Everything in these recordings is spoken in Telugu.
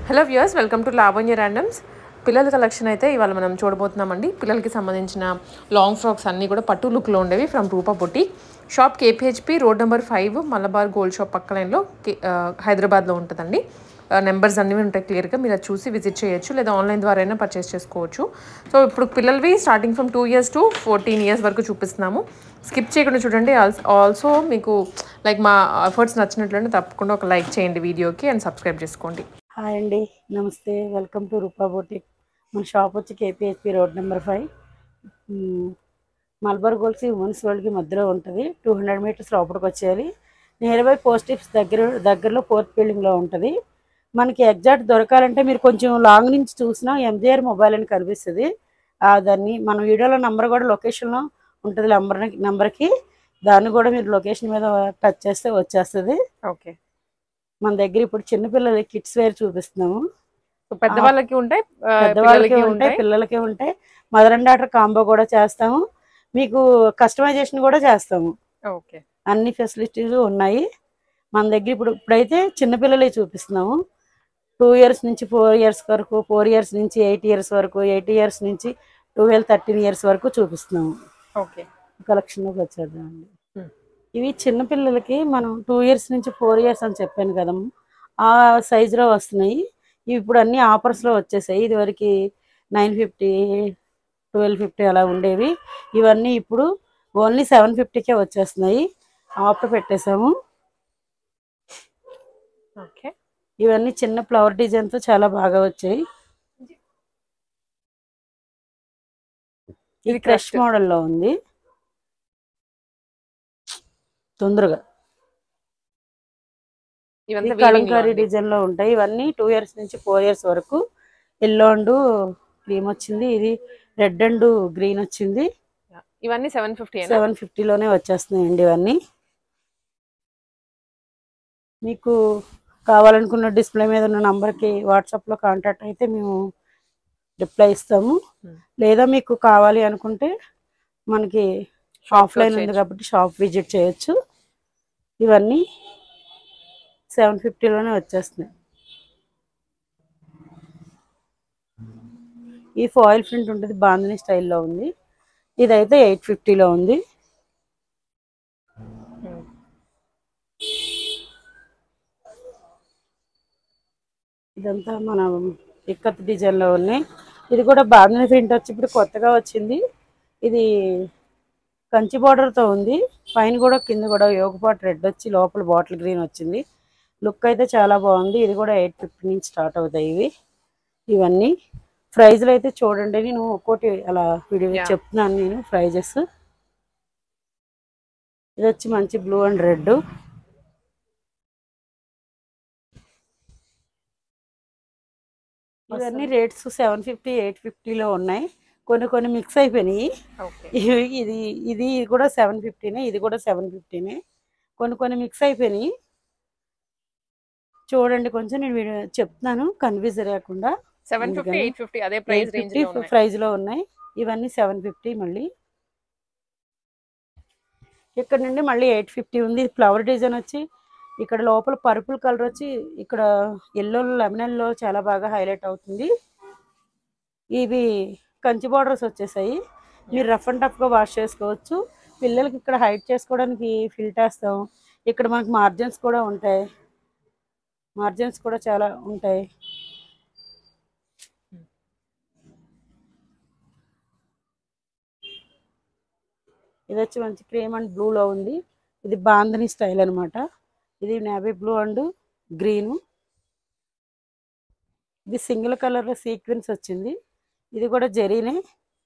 Hello viewers welcome to Lavanya Randoms పిల్లల కలెక్షన్ అయితే ఇవాళ మనం చూడబోతున్నామండి పిల్లలకి సంబంధించిన లాంగ్ ఫ్రాక్స్ అన్నీ కూడా పట్టు లుక్లో ఉండేవి from Roopa boutique shop KPHB road number five Malabar Gold shop పక్క లైన్లో కే- ఆ, హైదరాబాద్లో ఉంటుందండి నెంబర్స్ అన్నీ ఉంటాయి క్లియర్గా మీరు అది చూసి విజిట్ చేయొచ్చు లేదా ఆన్లైన్ ద్వారా అయినా పర్చేస్ చేసుకోవచ్చు సో ఇప్పుడు పిల్లలవి starting from two years to fourteen years వరకు చూపిస్తున్నాము స్కిప్ చేయకుండా చూడండి ఆల్సో మీకు లైక్ మా ఎఫర్ట్స్ నచ్చినట్లయితే తప్పకుండా ఒక లైక్ చేయండి వీడియోకి అండ్ సబ్స్క్రైబ్ చేసుకోండి హాయ్ అండి నమస్తే వెల్కమ్ టు రూపా బోటిక్ మన షాప్ వచ్చి KPHB road number five Malabar Golds women's వరల్డ్కి మధ్యలో ఉంటుంది టూ హండ్రెడ్ మీటర్స్ లోపలికి వచ్చేయాలి నియర్ బై పోస్ట్ ఆఫీస్ దగ్గర దగ్గరలో ఫోర్త్ బిల్డింగ్లో ఉంటుంది మనకి ఎగ్జాక్ట్ దొరకాలంటే మీరు కొంచెం లాంగ్ నుంచి చూసినా ఎంజిఆర్ మొబైల్ అని కనిపిస్తుంది ఆ దాన్ని మన వీడియోలో నంబర్ కూడా లొకేషన్లో ఉంటుంది నంబర్ నెంబర్కి దాన్ని కూడా మీరు లొకేషన్ మీద టచ్ చేస్తే వచ్చేస్తుంది ఓకే మన దగ్గర ఇప్పుడు చిన్నపిల్లల కిడ్స్ వేర్ చూపిస్తున్నాము సో పెద్దవాళ్ళకి ఉంటాయి ఆ, పెద్దవాళ్ళకి పిల్లలకి ఉంటాయి పిల్లలకి ఉంటాయి మదర్ అండ్ డాటర్ కాంబో కూడా చేస్తాము మీకు కస్టమైజేషన్ కూడా చేస్తాము ఓకే అన్ని ఫెసిలిటీస్ ఉన్నాయి మన దగ్గర ఇప్పుడు ఇప్పుడైతే చిన్నపిల్లలే చూపిస్తున్నాము టూ ఇయర్స్ నుంచి ఫోర్ ఇయర్స్ వరకు ఫోర్ ఇయర్స్ నుంచి ఎయిట్ ఇయర్స్ వరకు ఎయిట్ ఇయర్స్ నుంచి ట్వెల్వ్ థర్టీన్ ఇయర్స్ వరకు చూపిస్తున్నాము ఓకే కలెక్షన్లోకి వచ్చేద్దామండి Hmm. ఇవి చిన్నపిల్లలకి మనం టూ ఇయర్స్ నుంచి ఫోర్ ఇయర్స్ అని చెప్పాను కదా ఆ సైజులో వస్తున్నాయి ఇవి ఇప్పుడు అన్ని ఆఫర్స్లో వచ్చేసాయి ఇదివరకు నైన్ ఫిఫ్టీ ట్వెల్వ్ ఫిఫ్టీ అలా ఉండేవి ఇవన్నీ ఇప్పుడు ఓన్లీ సెవెన్ ఫిఫ్టీకే వచ్చేస్తున్నాయి ఆఫర్ పెట్టేశాము ఓకే ఇవన్నీ చిన్న ఫ్లవర్ డిజైన్తో చాలా బాగా వచ్చాయి ఇది ఇది క్రష్ crush. మోడల్లో ఉంది తొందరగా ఇవంతా ఇది కలంకారీ డిజైన్ లో ఉంటాయి ఇవన్నీ టూ ఇయర్స్ నుంచి ఫోర్ ఇయర్స్ వరకు ఎల్లో అండ్ క్రీమ్ వచ్చింది ఇది రెడ్ అండ్ గ్రీన్ వచ్చింది ఇవన్నీ సెవెన్ ఫిఫ్టీ సెవెన్ ఫిఫ్టీలోనే వచ్చేస్తున్నాయండి ఇవన్నీ మీకు కావాలనుకున్న డిస్ప్లే మీద ఉన్న నంబర్కి వాట్సాప్లో కాంటాక్ట్ అయితే మేము రిప్లై ఇస్తాము Hmm. లేదా మీకు కావాలి అనుకుంటే మనకి ఆఫ్లైన్ ఉంది కాబట్టి షాప్ విజిట్ చేయొచ్చు ఇవన్నీ సెవెన్ ఫిఫ్టీలోనే వచ్చేస్తున్నాయి ఈ ఫాయిల్ ప్రింట్ ఉంటుంది బాందిని స్టైల్లో ఉంది ఇదైతే ఎయిట్ ఫిఫ్టీలో ఉంది ఇదంతా మన ఇక్కత్ డిజైన్లో ఉన్నాయి ఇది కూడా బాందిని ప్రింట్ వచ్చి ఇప్పుడు కొత్తగా వచ్చింది ఇది కంచి బార్డర్తో ఉంది పైన కూడా కింద కూడా యోగపాటు రెడ్ వచ్చి లోపల బాటిల్ గ్రీన్ వచ్చింది లుక్ అయితే చాలా బాగుంది ఇది కూడా ఎయిట్ ఫిఫ్టీ నుంచి స్టార్ట్ అవుతాయి ఇవి ఇవన్నీ ప్రైజ్లు అయితే చూడండి నేను ఒక్కోటి అలా వీడియో Yeah. చెప్తున్నాను నేను ప్రైజెస్ ఇది వచ్చి మంచి బ్లూ అండ్ రెడ్ ఇవన్నీ రేట్స్ సెవెన్ ఫిఫ్టీ ఎయిట్ ఫిఫ్టీలో ఉన్నాయి కొన్ని కొన్ని మిక్స్ అయిపోయినాయి ఓకే ఇవి- ఇది ఇది కూడా సెవెన్ ఫిఫ్టీనే ఇది కూడా సెవెన్ ఫిఫ్టీనే కొన్ని కొన్ని మిక్స్ అయిపోయినాయి చూడండి కొంచెం నేను వీడియో చెప్తున్నాను కన్ఫ్యూజ్ లేకుండా సెవెన్ ఫిఫ్టీ అందుకని ఎయిట్ ఫిఫ్టీ అదే ప్రైస్ ఎయిట్ రేంజ్ ఫిఫ్టీ ప్రైస్లో ఉన్నాయి ఇవన్నీ సెవెన్ ఫిఫ్టీ మళ్ళీ ఇక్కడ నుండి మళ్ళీ ఎయిట్ ఫిఫ్టీ ఉంది ఫ్లవర్ డిజైన్ వచ్చి ఇక్కడ లోపల పర్పుల్ కలర్ వచ్చి ఇక్కడ ఎల్లో లెమనల్లో చాలా బాగా హైలైట్ అవుతుంది ఇవి కంచి బార్డర్స్ వచ్చేసాయి మీరు రఫ్ అండ్ టఫ్గా వాష్ చేసుకోవచ్చు పిల్లలకి ఇక్కడ హైట్ చేసుకోవడానికి ఫిల్ట్ వేస్తాం ఇక్కడ మనకి మార్జిన్స్ కూడా ఉంటాయి మార్జిన్స్ కూడా చాలా ఉంటాయి ఇది వచ్చి మంచి క్రీమ్ అండ్ బ్లూలో ఉంది ఇది బాందని స్టైల్ అన్నమాట ఇది నేవీ బ్లూ అండ్ గ్రీను ఇది సింగిల్ కలర్లో సీక్వెన్స్ వచ్చింది ఇది కూడా జరీనే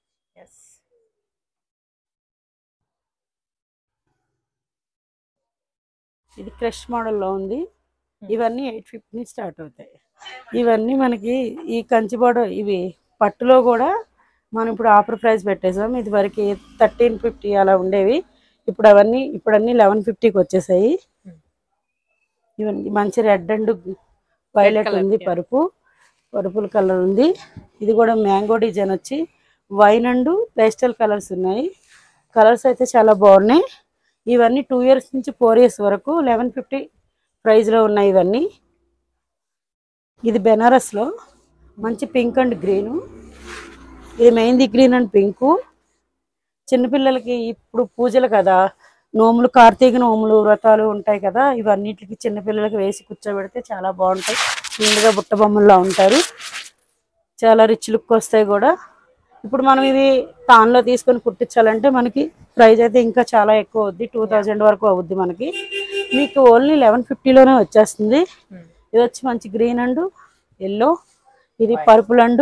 ఇది క్రష్ మోడల్లో ఉంది ఇవన్నీ ఎయిట్ ఫిఫ్టీ నుంచి స్టార్ట్ అవుతాయి ఇవన్నీ మనకి ఈ కంచి బోర్డర్ ఇవి పట్టులో కూడా మనం ఇప్పుడు ఆఫర్ ప్రైస్ పెట్టేసాం ఇది వరకు థర్టీన్ ఫిఫ్టీ అలా ఉండేవి ఇప్పుడు అవన్నీ ఇప్పుడు అన్ని లెవెన్ ఫిఫ్టీకి వచ్చేసాయి ఇవన్నీ మంచి రెడ్ అండ్ వైలెట్ colour, ఉంది yeah. పరుపు పరుపుల కలర్ ఉంది ఇది కూడా మ్యాంగో డిజైన్ వచ్చి వైన్ అండ్ పేస్టల్ కలర్స్ ఉన్నాయి కలర్స్ అయితే చాలా బాగున్నాయి ఇవన్నీ టూ ఇయర్స్ నుంచి ఫోర్ ఇయర్స్ వరకు లెవెన్ ఫిఫ్టీ ప్రైస్లో ఉన్నాయి ఇవన్నీ ఇది బెనారస్లో మంచి పింక్ అండ్ గ్రీను ఇది మెహందీ గ్రీన్ అండ్ పింకు చిన్నపిల్లలకి ఇప్పుడు పూజలు కదా నోములు కార్తీక నోములు వ్రతాలు ఉంటాయి కదా ఇవన్నిటికి చిన్నపిల్లలకి వేసి కూర్చోబెడితే చాలా బాగుంటాయి నిండుగా బుట్ట బొమ్మల్లా ఉంటారు చాలా రిచ్ లుక్ వస్తాయి కూడా ఇప్పుడు మనం ఇది తాన్లో తీసుకొని కుట్టించాలంటే మనకి ప్రైస్ అయితే ఇంకా చాలా ఎక్కువ అవుద్ది టూ థౌజండ్ వరకు అవుద్ది మనకి మీకు ఓన్లీ లెవెన్ ఫిఫ్టీలోనే వచ్చేస్తుంది ఇది వచ్చి మంచి గ్రీన్ అండ్ ఎల్లో ఇది పర్పుల్ అండ్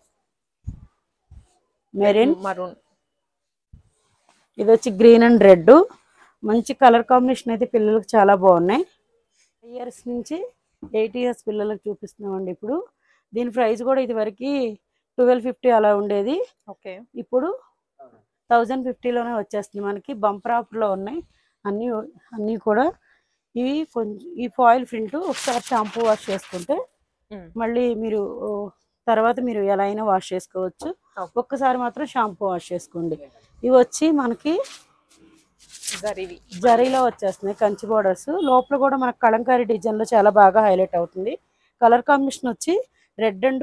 మెరీన్ మరూన్ ఇది వచ్చి గ్రీన్ అండ్ రెడ్ మంచి కలర్ కాంబినేషన్ అయితే పిల్లలకు చాలా బాగున్నాయి ఇయర్స్ నుంచి ఎయిట్ ఇయర్స్ పిల్లలకు చూపిస్తున్నామండి ఇప్పుడు దీని ప్రైస్ కూడా ఇది వరకు ట్వెల్వ్ ఫిఫ్టీ అలా ఉండేది ఓకే ఇప్పుడు థౌజండ్ ఫిఫ్టీలోనే వచ్చేస్తుంది మనకి బంపర్ ఆఫర్లో ఉన్నాయి అన్నీ అన్నీ కూడా ఇవి కొంచెం ఈ ఫాయిల్ ప్రింట్ ఒకసారి షాంపూ వాష్ చేసుకుంటే మళ్ళీ మీరు ఓ, తర్వాత మీరు ఎలా అయినా వాష్ చేసుకోవచ్చు Okay. ఒక్కసారి మాత్రం షాంపూ వాష్ చేసుకోండి ఇవి వచ్చి మనకి జరివి జరీలో వచ్చేస్తున్నాయి కంచి బోర్డర్స్ లోపల కూడా మనకు కలంకారీ డిజైన్లో చాలా బాగా హైలైట్ అవుతుంది కలర్ కాంబినేషన్ వచ్చి red and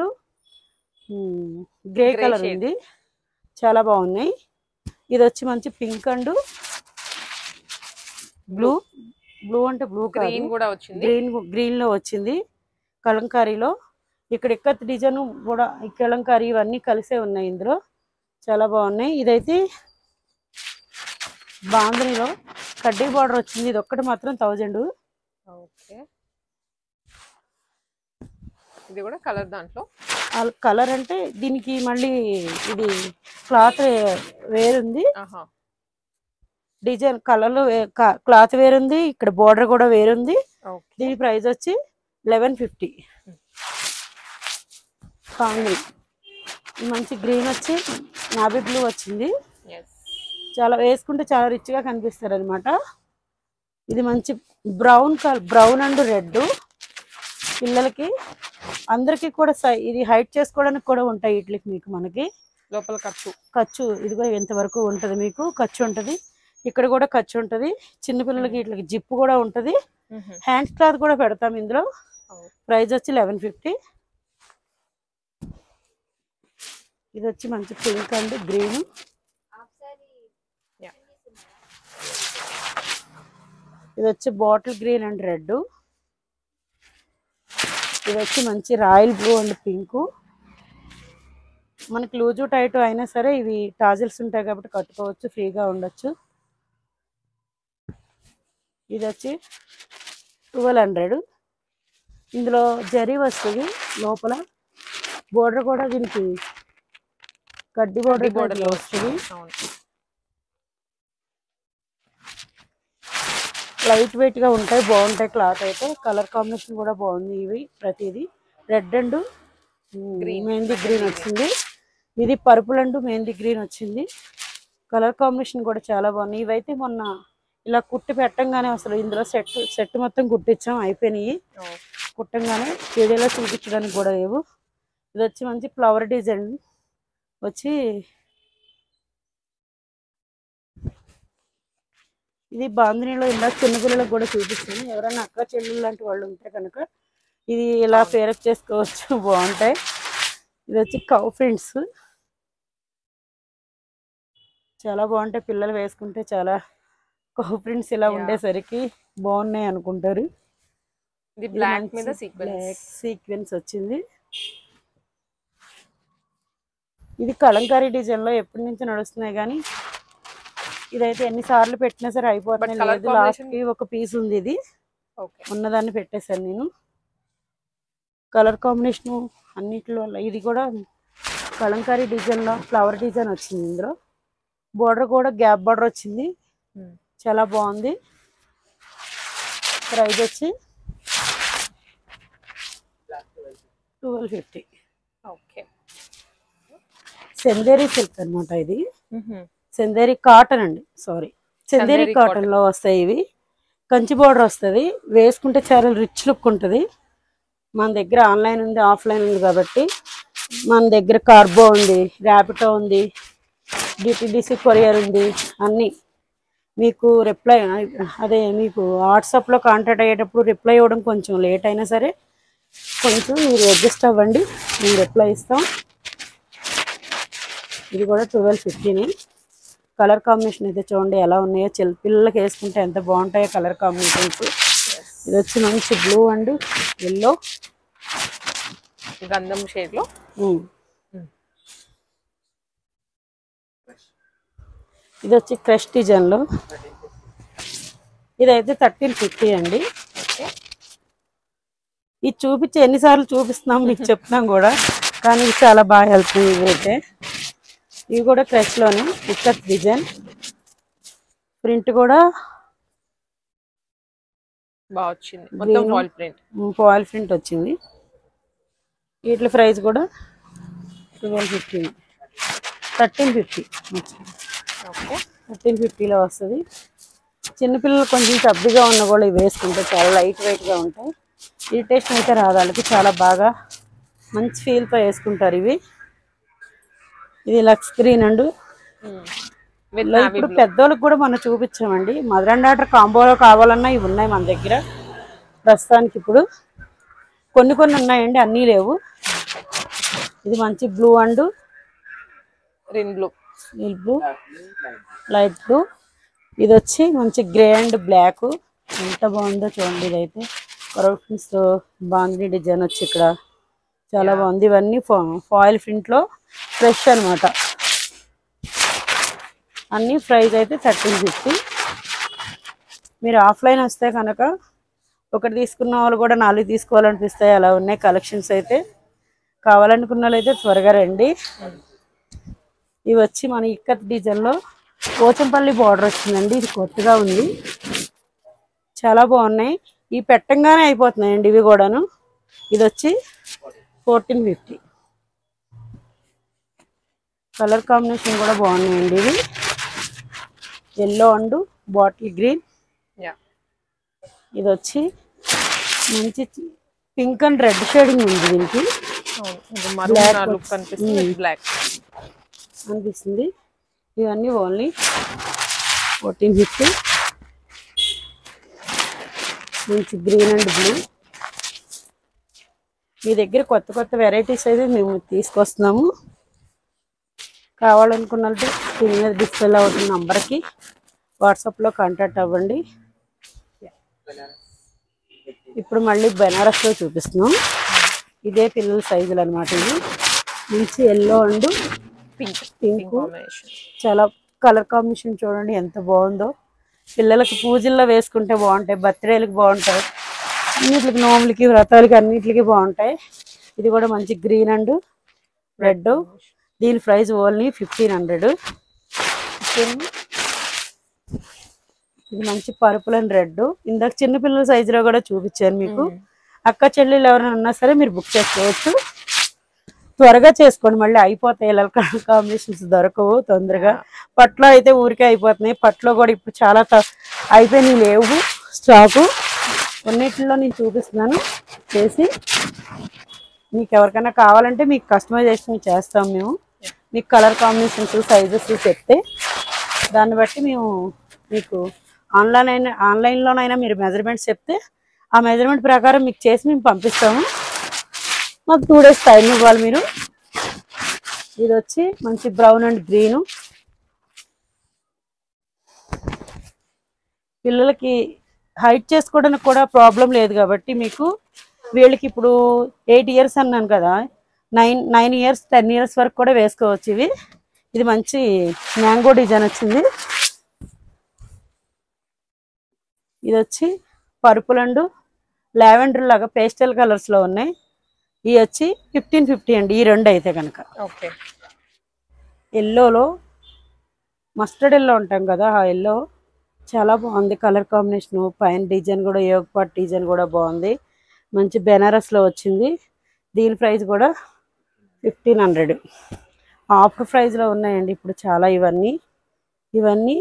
grey Grey colour shade. ఉంది చాలా బాగున్నాయి ఇది వచ్చి మంచి పింక్ అండ్ బ్లూ బ్లూ అంటే బ్లూ గ్రీన్ కూడా వచ్చింది గ్రీన్ గ్రీన్ లో వచ్చింది కలంకారీలో ఇక్కడ ఇక్కత్ డిజైన్ కూడా ఈ కలంకారీ ఇవన్నీ కలిసే ఉన్నాయి ఇందులో చాలా బాగున్నాయి ఇదైతే బాంధనీలో కడ్డీ బార్డర్ వచ్చింది ఇది ఒక్కటి మాత్రం థౌజండ్ ఓకే ఇది కూడా కలర్ దాంట్లో కలర్ అంటే దీనికి మళ్ళీ ఇది క్లాత్ వేరుంది ఆహా డిజైన్ కలర్లో క్లాత్ వేరుంది ఇక్కడ బార్డర్ కూడా వేరుంది ఓకే దీని ప్రైస్ వచ్చి లెవెన్ ఫిఫ్టీ కాంగ్రీ మంచి గ్రీన్ వచ్చి నాబీ బ్లూ వచ్చింది ఎస్ చాలా వేసుకుంటే చాలా రిచ్గా కనిపిస్తారు అనమాట ఇది మంచి brown colour brown and red పిల్లలకి అందరికీ కూడా సై ఇది హైట్ చేసుకోవడానికి కూడా ఉంటాయి వీటికి మీకు మనకి లోపల కట్టు ఖర్చు ఇదిగో ఎంతవరకు ఉంటుంది మీకు ఖర్చు ఉంటుంది ఇక్కడ కూడా ఖర్చు ఉంటుంది చిన్నపిల్లలకి వీటికి జిప్ కూడా ఉంటుంది హ్యాండ్స్ క్లాత్ కూడా పెడతాం ఇందులో ప్రైస్ వచ్చి లెవెన్ ఫిఫ్టీ ఇది వచ్చి మంచి పింక్ అండ్ గ్రీన్ Yeah. ఇది వచ్చి బాటిల్ గ్రీన్ అండ్ రెడ్ ఇది వచ్చి మంచి రాయల్ బ్లూ అండ్ పింక్ మనకి లూజు టైట్ అయినా సరే ఇవి టాజిల్స్ ఉంటాయి కాబట్టి కట్టుకోవచ్చు ఫ్రీగా ఉండొచ్చు ఇది వచ్చి ట్వెల్వ్ హండ్రెడ్ ఇందులో జరీ వస్తుంది లోపల బోర్డర్ కూడా దీనికి కడ్డీ బోర్డర్ border లో వస్తుంది అవును లైట్ వెయిట్ గా ఉంటాయి బాగుంటాయి క్లాత్ అయితే కలర్ కాంబినేషన్ కూడా బాగుంది ఇవి ప్రతిదీ రెడ్ అండ్ మెహందీ గ్రీన్ వచ్చింది ఇది పర్పుల్ అండ్ మెహందీ గ్రీన్ వచ్చింది కలర్ కాంబినేషన్ కూడా చాలా బాగుంది ఇవైతే మొన్న ఇలా కుట్టి పెట్టంగానే అసలు ఇందులో సెట్ సెట్ మొత్తం కుట్టించాం అయిపోయినాయి ఓ, కుట్టంగానే వీడియోలో చూపించడానికి కూడా లేవు ఇది వచ్చి మంచి ఫ్లవర్ డిజైన్ వచ్చి ఇది బాందినీలో ఇందాక చిన్నపిల్లలకు కూడా చూపిస్తాను ఎవరైనా అక్క చెల్లెలు లాంటి వాళ్ళు ఉంటే కనుక ఇది ఇలా పేరప్ చేసుకోవచ్చు బాగుంటాయి ఇది వచ్చి కౌ ఫ్రెండ్స్ చాలా బాగుంటాయి పిల్లలు వేసుకుంటే చాలా కౌ ప్రింట్స్ ఇలా Yeah. ఉండేసరికి బాగున్నాయి అనుకుంటారు ఇది బ్లాక్ మీద సీక్వెన్స్ బ్లాక్ సీక్వెన్స్ వచ్చింది ఇది కలంకారీ డిజైన్ లో ఎప్పటి నుంచి నడుస్తున్నాయి కానీ ఇదైతే ఎన్నిసార్లు పెట్టినా సరే అయిపోతున్నాయి colour లేదు లాస్ట్ combination- కి ఒక పీస్ ఉంది ఇది ఓకే ఉన్నదాన్ని పెట్టేశాను నేను కలర్ కాంబినేషన్ అన్నిట్లో వల్ల ఇది కూడా కలంకారీ డిజైన్ లో ఫ్లవర్ డిజైన్ వచ్చింది ఇందులో బోర్డర్ కూడా గ్యాప్ బోర్డర్ వచ్చింది చాలా బాగుంది ప్రైస్ వచ్చి twelve fifty okay Chanderi silk అన్నమాట ఇది చందేరి కాటన్ అండి సారీ చందేరి చందేరి కాటన్ లో వస్తాయి ఇవి కంచి బోర్డర్ వస్తుంది వేసుకుంటే చాలా రిచ్ లుక్ ఉంటుంది మన దగ్గర ఆన్లైన్ ఉంది ఆఫ్లైన్ ఉంది కాబట్టి మన దగ్గర కార్బో ఉంది ర్యాపిటో ఉంది డిటిడిసి కొరియర్ ఉంది అన్నీ మీకు రిప్లై అదే మీకు వాట్సాప్లో కాంటాక్ట్ అయ్యేటప్పుడు రిప్లై ఇవ్వడం కొంచెం లేట్ అయినా సరే కొంచెం మీరు అడ్జస్ట్ అవ్వండి మేము రిప్లై ఇస్తాం ఇది కూడా ట్వెల్వ్ ఫిఫ్టీని కలర్ కాంబినేషన్ అయితే చూడండి ఎలా ఉన్నాయో చిల్ పిల్లలకి వేసుకుంటే ఎంత బాగుంటాయో కలర్ కాంబినేషన్స్ ఇది వచ్చి మంచి బ్లూ అండ్ ఎల్లో గంధం షేడ్లో ఇది వచ్చి క్రష్ డిజైన్లో ఇదైతే థర్టీన్ ఫిఫ్టీ అండి ఇది చూపించి ఎన్నిసార్లు చూపిస్తున్నాం మీకు చెప్తున్నాం కూడా కానీ ఇది చాలా బాగా వెళ్తుంది ఇవైతే ఇవి కూడా క్రష్లోనే ఇక్కత్ డిజైన్ ప్రింట్ కూడా బాగా వచ్చింది మొత్తం Green. Wall print foil print వచ్చింది వీటి ప్రైస్ కూడా twelve fifteen thirteen fifty okay thirteen ఫిఫ్టీలో వస్తుంది చిన్నపిల్లలు కొంచెం చబ్బిగా ఉన్న కూడా ఇవి వేసుకుంటే చాలా లైట్ వెయిట్గా ఉంటాయి ఇరిటేషన్ అయితే రాదు వాళ్ళకి చాలా బాగా మంచి ఫీల్తో వేసుకుంటారు ఇవి ఇది లక్స్ గ్రీన్ అండ్ విత్ ఇలా ఇప్పుడు పెద్దోళ్ళకి కూడా మనం చూపించామండి మదర్ అండ్ డాటర్ కాంబోలో కావాలన్నా ఇవి ఉన్నాయి మన దగ్గర ప్రస్తుతానికి ఇప్పుడు కొన్ని కొన్ని ఉన్నాయండి అన్నీ లేవు ఇది మంచి బ్లూ అండ్ రిన్ బ్లూ నీల్ బ్లూ లైట్ బ్లూ ఇది వచ్చి మంచి గ్రే అండ్ బ్లాక్ ఎంత బాగుందో చూడండి ఇదైతే కరౌట్స్ తో బాగుంది డిజైన్ వచ్చి ఇక్కడ చాలా బాగుంది ఇవన్నీ ఫాయిల్ ప్రింట్ లో ఫ్రెష్ అన్నమాట అన్ని ప్రైస్ అయితే థర్టీన్ ఫిఫ్టీ మీరు ఆఫ్లైన్ వస్తే కనుక ఒకటి తీసుకున్న వాళ్ళు కూడా నాలుగు తీసుకోవాలనిపిస్తాయి అలా ఉన్నాయి కలెక్షన్స్ అయితే కావాలనుకున్న వాళ్ళు అయితే త్వరగా రండి ఇవి వచ్చి మన ఇక్కత్ డిజైన్లో పోచంపల్లి బార్డర్ వచ్చిందండి ఇది కొత్తగా ఉంది చాలా బాగున్నాయి ఈ పెట్టంగానే అయిపోతున్నాయండి ఇవి కూడాను ఇది వచ్చి ఫోర్టీన్ ఫిఫ్టీ కలర్ కాంబినేషన్ కూడా బాగున్నాయండి ఇవి yellow and bottle green yeah ఇది వచ్చి మంచి పింక్ అండ్ రెడ్ షేడింగ్ ఉంది దీనికి అవును ఇది మరూన్ లుక్ కనిపిస్తుంది బ్లాక్ అనిపిస్తుంది ఇవన్నీ ఓన్లీ ఫోర్టీన్ ఫిఫ్టీ మంచి గ్రీన్ అండ్ బ్లూ మీ దగ్గర కొత్త కొత్త వెరైటీస్ అయితే మేము తీసుకొస్తున్నాము కావాలనుకున్న వాళ్ళు దీని మీద డిస్ప్లే అవుతున్న నంబర్కి వాట్సాప్లో కాంటాక్ట్ అవ్వండి ఇప్పుడు మళ్ళీ బెనారస్లో చూపిస్తున్నాం ఇదే పిల్లల సైజులు అనమాట ఇవి మంచి yellow and pink pink combination చాలా కలర్ కాంబినేషన్ చూడండి ఎంత బాగుందో పిల్లలకి పూజల్లో వేసుకుంటే బాగుంటాయి బర్త్డేలకు బాగుంటాయి అన్నిటికి నోములకి వ్రతాలకి అన్నిటికి బాగుంటాయి ఇది కూడా మంచి గ్రీన్ అండ్ రెడ్ దీని ప్రైస్ ఓన్లీ ఫిఫ్టీన్ హండ్రెడ్ ఇది మంచి పర్పుల్ అండ్ రెడ్ ఇందాక చిన్నపిల్లల సైజులో కూడా చూపించాను మీకు అక్క చెల్లెలు ఎవరైనా ఉన్నా సరే మీరు బుక్ చేసుకోవచ్చు త్వరగా చేసుకోండి మళ్ళీ అయిపోతాయి ఇలా కాంబినేషన్స్ దొరకవు తొందరగా పట్లో అయితే ఊరికే అయిపోతున్నాయి పట్లో కూడా ఇప్పుడు చాలా త- అయిపోయినాయి లేవు స్టాకు కొన్నిటిలో నేను చూపిస్తున్నాను చేసి మీకు ఎవరికైనా కావాలంటే మీకు కస్టమైజేషన్ చేస్తాం మేము మీకు కలర్ కాంబినేషన్స్ సైజెస్ చెప్తే దాన్ని బట్టి మేము మీకు ఆన్లైన్ అయినా ఆన్లైన్లోనైనా మీరు మెజర్మెంట్స్ చెప్తే ఆ మెజర్మెంట్ ప్రకారం మీకు చేసి మేము పంపిస్తాము మాకు టూ డేస్ టైం ఇవ్వాలి మీరు ఇది వచ్చి మంచి బ్రౌన్ అండ్ గ్రీను పిల్లలకి హైట్ చేసుకోవడానికి కూడా ప్రాబ్లం లేదు కాబట్టి మీకు వీళ్ళకి ఇప్పుడు ఎయిట్ ఇయర్స్ అన్నాను కదా nine nine years ten years వరకు కూడా వేసుకోవచ్చు ఇవి ఇది మంచి మ్యాంగో డిజైన్ వచ్చింది ఇది వచ్చి పర్పుల్ అండ్ లావెండర్ లాగా పేస్టల్ కలర్స్ లో ఉన్నాయి ఇవి వచ్చి ఫిఫ్టీన్ ఫిఫ్టీ అండి ఈ రెండు అయితే కనుక ఓకే ఎల్లోలో మస్టర్డ్ ఎల్లో ఉంటాం కదా ఆ ఎల్లో చాలా బాగుంది కలర్ కాంబినేషన్ పైన డిజైన్ కూడా యోగ పాట్ డిజైన్ కూడా బాగుంది మంచి బెనారస్లో వచ్చింది దీని ప్రైస్ కూడా ఫిఫ్టీన్ హండ్రెడ్ ఆఫర్ ప్రైస్లో ఉన్నాయండి ఇప్పుడు చాలా ఇవన్నీ ఇవన్నీ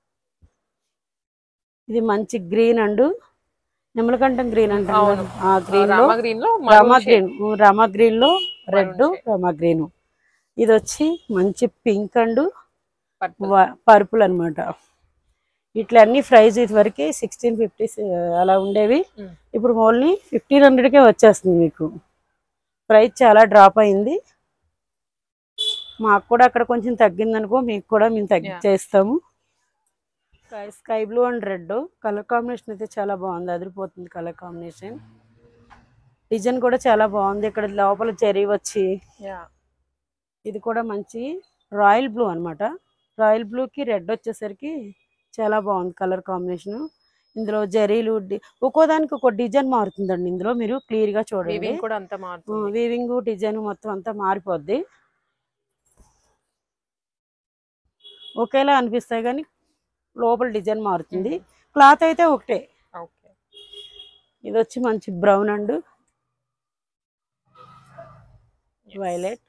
ఇది మంచి గ్రీన్ అండ్ నిమ్మలకంఠం గ్రీన్ అంటాం అవును. కదా, ఆ గ్రీన్ లో రామా గ్రీన్ లో రామా గ్రీన్ రామా గ్రీన్ లో రెడ్ రామా గ్రీన్ ఇది వచ్చి మంచి పింక్ అండ్ పర్పుల్ పర్పుల్ అన్నమాట ఇట్లా అన్ని ప్రైస్ ఇది వరకు సిక్స్టీన్ ఫిఫ్టీ అలా ఉండేవి Mm. ఇప్పుడు ఓన్లీ ఫిఫ్టీన్ హండ్రెడ్కే వచ్చేస్తుంది మీకు ప్రైస్ చాలా డ్రాప్ అయింది మాకు కూడా అక్కడ కొంచెం తగ్గిందనుకో మీకు కూడా మేము తగ్గించేస్తాము sky sky blue and red colour combination అయితే చాలా బాగుంది అదిరిపోతుంది కలర్ కాంబినేషన్ డిజైన్ కూడా చాలా బాగుంది ఇక్కడ లోపల చెరీ వచ్చి యా ఇది కూడా మంచి రాయల్ బ్లూ అన్నమాట రాయల్ బ్లూకి రెడ్ వచ్చేసరికి చాలా బాగుంది కలర్ కాంబినేషన్ ఇందులో జరీలు డి- ఒక్కో దానికి ఒక డిజైన్ మారుతుందండి ఇందులో మీరు క్లియర్ గా చూడండి వీవింగ్ కూడా అంతా మారుతుంది వీవింగ్ డిజైన్ మొత్తం అంతా మారిపోద్ది ఒకేలా అనిపిస్తాయి కానీ లోపల డిజైన్ మారుతుంది క్లాత్ అయితే ఒకటే ఓకే ఇది వచ్చి మంచి బ్రౌన్ అండ్ వైలెట్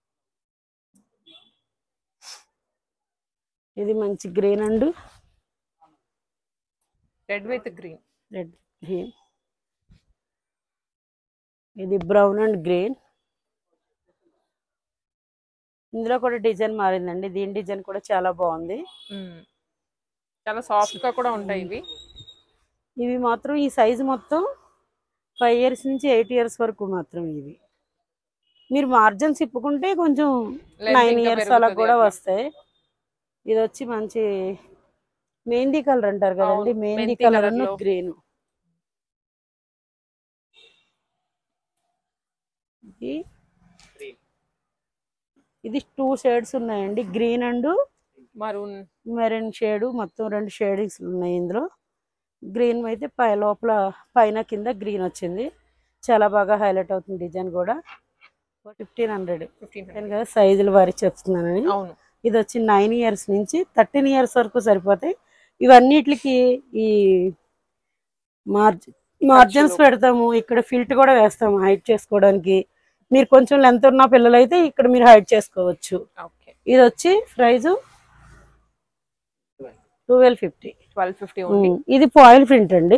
ఇది మంచి green and red with green red green ఇది బ్రౌన్ అండ్ గ్రీన్ ఇందులో కూడా డిజైన్ మారిందండి దీని డిజైన్ కూడా చాలా బాగుంది చాలా సాఫ్ట్ గా కూడా ఉంటాయి ఇవి ఇవి మాత్రం ఈ సైజు మొత్తం ఫైవ్ ఇయర్స్ నుంచి ఎయిట్ ఇయర్స్ వరకు మాత్రం ఇవి మీరు మార్జిన్స్ ఇప్పుకుంటే కొంచెం Length నైన్ ఇంకా ఇయర్స్ అలా పెరుగుతుంది కూడా అట్లా. వస్తాయి ఇది వచ్చి మంచి మెహందీ కలర్ అంటారు కదండి అవును, మెహందీ మెంతి కలర్ colour లో. గ్రీన్ ఇది ఇది టూ షేడ్స్ ఉన్నాయండి green and maroon maroon shade మొత్తం రెండు షేడింగ్స్ ఉన్నాయి ఇందులో గ్రీన్ అయితే పై లోపల పైన కింద గ్రీన్ వచ్చింది చాలా బాగా హైలైట్ అవుతుంది డిజైన్ కూడా ఫిఫ్టీన్ హండ్రెడ్ ఫిఫ్టీన్ నేను కదా సైజులు వారి చెప్తున్నానని అవును ఇది వచ్చి నైన్ ఇయర్స్ నుంచి థర్టీన్ ఇయర్స్ వరకు సరిపోతాయి ఇవన్నిటికి ఈ మార్జ్ మార్జిన్స్ పెడతాము ఇక్కడ ఫిల్ట్ కూడా వేస్తాము హైట్ చేసుకోవడానికి మీరు కొంచెం లెంత్ ఉన్న పిల్లలైతే ఇక్కడ మీరు హైట్ చేసుకోవచ్చు ఓకే ఇది వచ్చి price twelve fifty twelve fifty only ఇది ఫాయిల్ ప్రింట్ అండి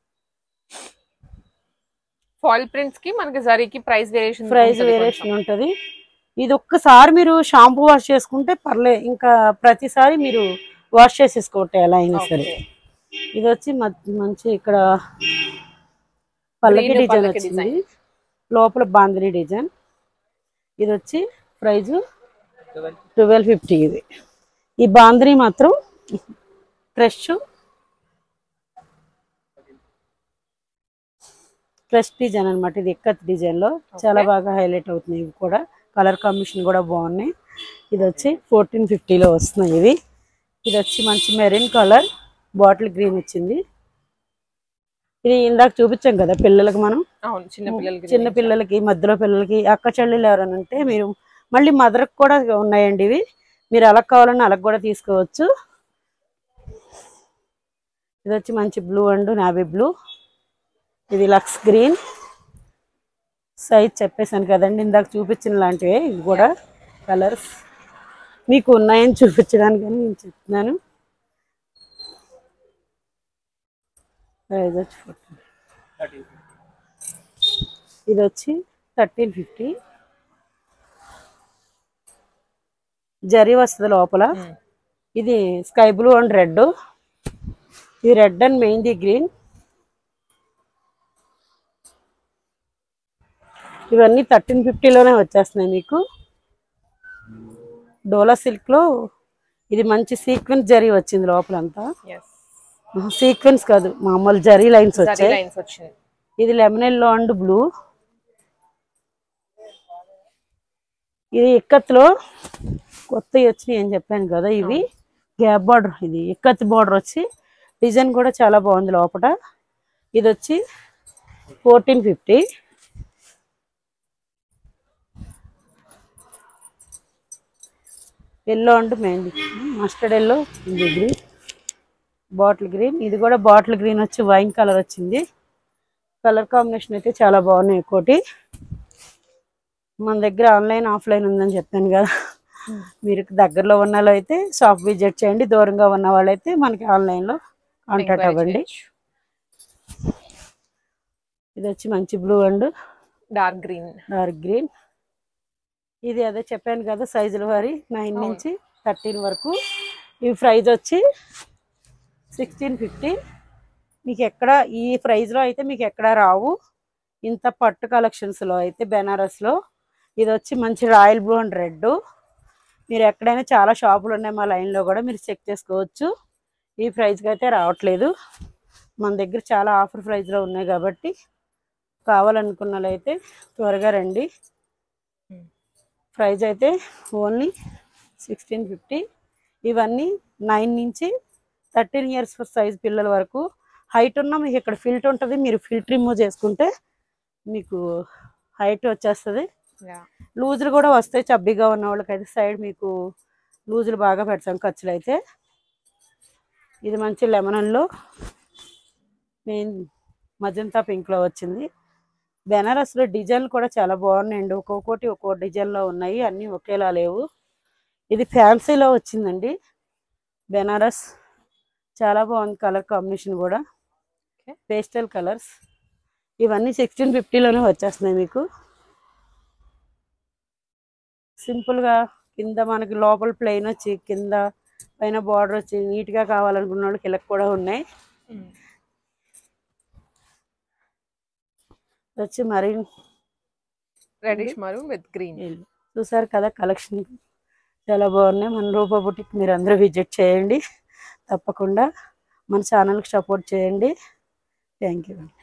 ఫాయిల్ ప్రింట్స్ కి మనకి జరీకి ప్రైస్ వేరియేషన్ ప్రైస్ వేరియేషన్ ఉంటది ఇది ఒక్కసారి మీరు షాంపూ వాష్ చేసుకుంటే పర్లే ఇంకా ప్రతిసారి మీరు వాష్ చేసేసుకోవట్టే ఎలా అయినా సరే ఇది వచ్చి మ- మంచి ఇక్కడ పల్లకి Green డిజైన్ పల్లకి వచ్చింది design. లోపల బాందిని డిజైన్ ఇది వచ్చి ప్రైజ్ ట్వెల్వ్ ఫిఫ్టీ ఇది ఈ బాందిని మాత్రం ఫ్రెష్ ఫ్రెష్ డిజైన్ అన్నమాట ఇది ఎక్కత్ డిజైన్ లో చాలా బాగా హైలైట్ అవుతున్నాయి ఇవి కూడా కలర్ కాంబినేషన్ కూడా బాగున్నాయి ఇది వచ్చి ఫోర్టీన్ ఫిఫ్టీలో వస్తున్నాయి ఇవి ఇది వచ్చి మంచి మెరూన్ కలర్ బాటిల్ గ్రీన్ వచ్చింది ఇది ఇందాక చూపించాం కదా పిల్లలకు మనం అవును చిన్న పిల్లలకి చిన్న పిల్లలకి మధ్యలో పిల్లలకి అక్క చెల్లెలు ఎవరైనా ఉంటే మీరు మళ్ళీ మదర్కి కూడా ఉన్నాయండి ఇవి మీరు అలా కావాలన్నా అలా కూడా తీసుకోవచ్చు ఇది వచ్చి మంచి బ్లూ అండ్ నావీ బ్లూ ఇది లక్స్ గ్రీన్ సైజ్ చెప్పేశాను కదండి ఇందాక చూపించిన లాంటివే ఇవి కూడా కలర్స్ మీకు ఉన్నాయని చూపించడానికి నేను చెప్తున్నాను ప్రైస్ వచ్చి 14. ఇది వచ్చి థర్టీన్ ఫిఫ్టీ జరీ వస్తుంది లోపల Mm. ఇది స్కై బ్లూ అండ్ రెడ్ ఇది రెడ్ అండ్ మెహందీ గ్రీన్ ఇవన్నీ థర్టీన్ ఫిఫ్టీలోనే వచ్చేస్తున్నాయి మీకు డోలా సిల్క్లో ఇది మంచి సీక్వెన్స్ జరీ వచ్చింది లోపలంతా ఎస్ సీక్వెన్స్ కాదు మామూలు జరీ లైన్స్ జరీ వచ్చాయి లైన్స్ వచ్చింది ఇది లెమన్ ఎల్లో అండ్ బ్లూ ఇది ఇక్కత్లో కొత్తవి వచ్చినాయి అని చెప్పాను కదా ఇవి గ్యాప్ బార్డర్ ఇది ఇక్కత్ బార్డర్ వచ్చి డిజైన్ కూడా చాలా బాగుంది లోపల ఇది వచ్చి fourteen fifty yellow and mehndi mustard yellow ఇది గ్రీన్ బాటిల్ గ్రీన్ ఇది కూడా బాటిల్ గ్రీన్ వచ్చి వైన్ కలర్ వచ్చింది కలర్ కాంబినేషన్ అయితే చాలా బాగున్నాయి ఒక్కోటి మన దగ్గర ఆన్లైన్ ఆఫ్లైన్ ఉందని చెప్పాను కదా మీరు దగ్గరలో ఉన్న వాళ్ళు అయితే షాప్ విజిట్ చేయండి దూరంగా ఉన్న వాళ్ళైతే మనకి ఆన్లైన్లో కాంటాక్ట్ అవ్వండి ఇది వచ్చి మంచి blue and dark green dark green ఇది అదే చెప్పాను కదా సైజుల వారి నైన్ అవును. నుంచి థర్టీన్ వరకు ఈ ప్రైజ్ వచ్చి సిక్స్టీన్ ఫిఫ్టీ మీకు ఎక్కడ ఈ ప్రైస్లో అయితే మీకు ఎక్కడ రావు ఇంత పట్టు కలెక్షన్స్లో అయితే బెనారస్లో ఇది వచ్చి మంచి రాయల్ బ్లూ అండ్ రెడ్ మీరు ఎక్కడైనా చాలా షాపులు ఉన్నాయి మా లైన్లో కూడా మీరు చెక్ చేసుకోవచ్చు ఈ ప్రైస్కి అయితే రావట్లేదు మన దగ్గర చాలా ఆఫర్ ప్రైస్లో ఉన్నాయి కాబట్టి కావాలనుకున్న వాళ్ళైతే త్వరగా రండి ప్రైస్ అయితే ఓన్లీ సిక్స్టీన్ ఫిఫ్టీ ఇవన్నీ నైన్ నుంచి థర్టీన్ ఇయర్స్ సైజ్ పిల్లల వరకు హైట్ ఉన్న మీకు ఇక్కడ ఫిల్ట్ ఉంటుంది మీరు ఫిల్ట్ రిమూవ్ చేసుకుంటే మీకు హైట్ వచ్చేస్తుంది లూజులు కూడా వస్తాయి చబ్బీగా ఉన్న వాళ్ళకైతే సైడ్ మీకు లూజులు బాగా పెడతాం ఖర్చులు అయితే ఇది మంచి లెమనన్లో మెయిన్ మజంతా పింక్లో వచ్చింది బెనారస్లో డిజైన్లు కూడా చాలా బాగున్నాయండి ఒక్కొక్కటి ఒక్కో డిజైన్లో ఉన్నాయి అన్నీ ఒకేలా లేవు ఇది ఫ్యాన్సీలో వచ్చిందండి బెనారస్ చాలా బాగుంది కలర్ కాంబినేషన్ కూడా Okay. పేస్టల్ కలర్స్ ఇవన్నీ సిక్స్టీన్ ఫిఫ్టీలోనే వచ్చేస్తున్నాయి మీకు సింపుల్గా కింద మనకి లోపల ప్లెయిన్ వచ్చి కింద పైన బార్డర్ వచ్చి నీట్గా కావాలనుకున్న వాళ్ళకి ఇలా కూడా ఉన్నాయి వచ్చి మరి రెడిష్ మరూన్ విత్ గ్రీన్ చూసారు కదా కలెక్షన్ చాలా బాగున్నాయి మన రూపా బుటిక్ మీరు అందరూ విజిట్ చేయండి తప్పకుండా మన ఛానల్కి సపోర్ట్ చేయండి థ్యాంక్ యూ